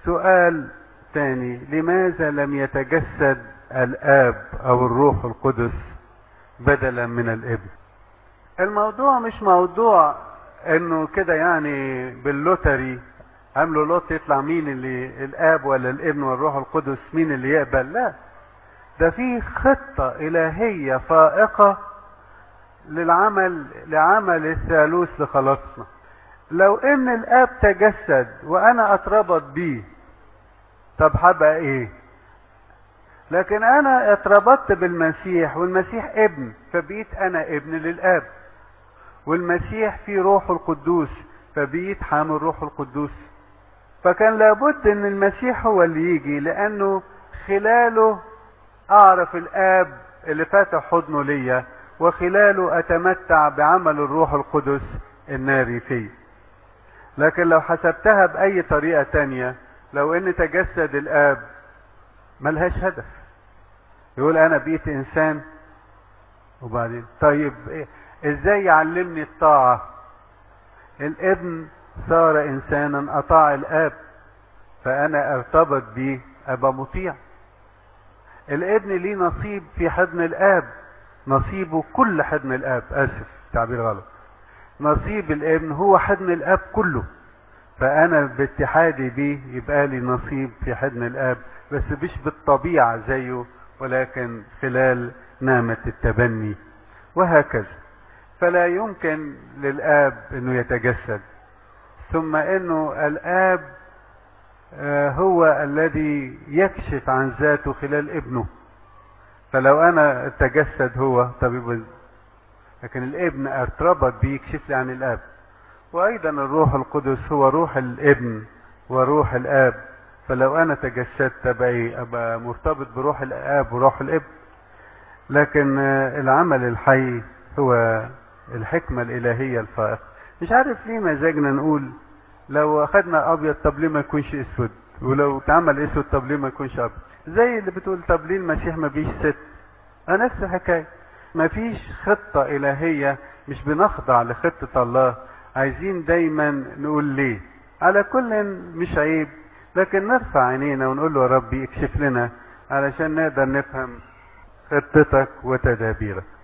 سؤال تاني لماذا لم يتجسد الاب او الروح القدس بدلا من الابن الموضوع مش موضوع انه كده يعني باللوتري عملوا لوت يطلع مين اللي الاب ولا الابن والروح القدس مين اللي يقبل لا ده في خطة الهية فائقة للعمل لعمل الثالوث لخلاصنا لو ان الاب تجسد وانا اتربط بيه طب هبقى ايه لكن انا اتربطت بالمسيح والمسيح ابن فبقيت انا ابن للاب والمسيح في روح القدوس فبقيت حامل روح القدوس فكان لابد ان المسيح هو اللي يجي لانه خلاله اعرف الاب اللي فاتح حضنه ليا وخلاله اتمتع بعمل الروح القدس الناري فيه لكن لو حسبتها باي طريقة تانية لو ان تجسد الاب ملهاش هدف يقول انا بقيت انسان وبعدين طيب إيه؟ ازاي يعلمني الطاعة الابن صار انسانا اطاع الاب فانا ارتبط بيه ابقى مطيع الابن ليه نصيب في حضن الاب نصيبه كل حضن الاب اسف تعبير غلط نصيب الابن هو حضن الاب كله فانا باتحادي بيه يبقى لي نصيب في حضن الاب بس مش بالطبيعه زيه ولكن خلال نعمه التبني وهكذا فلا يمكن للاب انه يتجسد ثم انه الاب هو الذي يكشف عن ذاته خلال ابنه فلو انا تجسد هو طب لكن الابن ارتبط بيه يكشف لي عن الاب وايضا الروح القدس هو روح الابن وروح الاب فلو انا تجسدت ابقى ابقى مرتبط بروح الاب وروح الابن لكن العمل الحي هو الحكمة الالهية الفائقة مش عارف ليه مزاجنا نقول لو اخدنا ابيض طب ليه ما يكونش اسود ولو اتعمل اسود طب ليه ما يكونش ابيض زي اللي بتقول طب ليه المسيح ما بيش ست نفس الحكايه ما فيش خطه الهيه مش بنخضع لخطه الله عايزين دايما نقول ليه على كل مش عيب لكن نرفع عينينا ونقول له يا ربي اكشف لنا علشان نقدر نفهم خطتك وتدابيرك